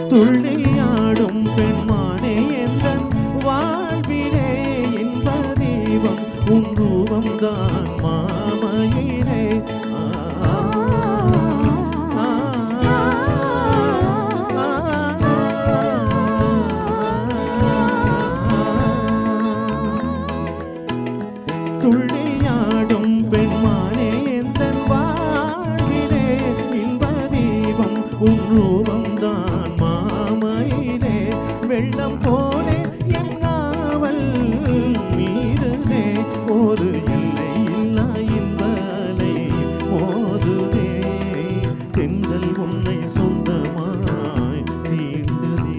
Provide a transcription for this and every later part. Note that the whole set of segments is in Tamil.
துள்ளியாடும் பெண்மானே எந்த வாழ்விலே இன்ப தீபம் உன் ரூபம் தான் மாமையிலே ஆ, ஆ, துள்ளியாடும் பெண்மானே எந்த வாழ்விலே இன்ப தீபம் உன் ரூபம் தான் மாமையிலே வெள்ளம் போலே என் காவல் மீறுதே ஒரு இல்லை இல்லா இன்பலை மோதுதே தென்றல் உன்னை சொந்தமாய் தீண்டுதே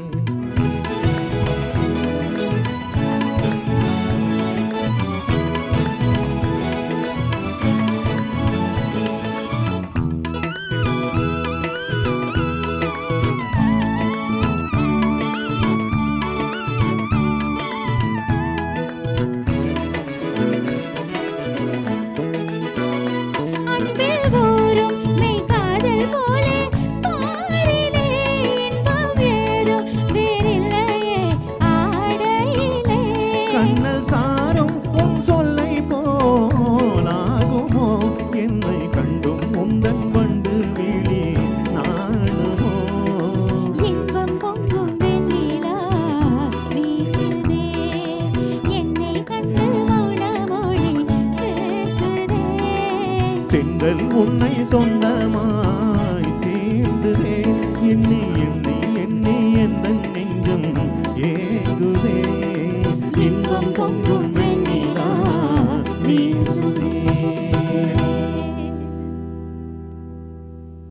அன்பில் ஊறும் மெய் காதல் போலே பாரிலே இன்பம் ஏதும் வேறில்லையே ஆடையிலே கண்ணல் சாரும் உன் சொல்லை போலாகுமோ என்னை கண்டும் உந்தன் வண்டு விழி நாணுமோ இன்பம் பொங்கும் வெண்ணிலா வீசுதே என்னை கண்டு மௌனமொழி பேசுதே பெண்கள் உன்னை சொந்தமாய் தீர்ந்துதே எண்ணி எண்ணி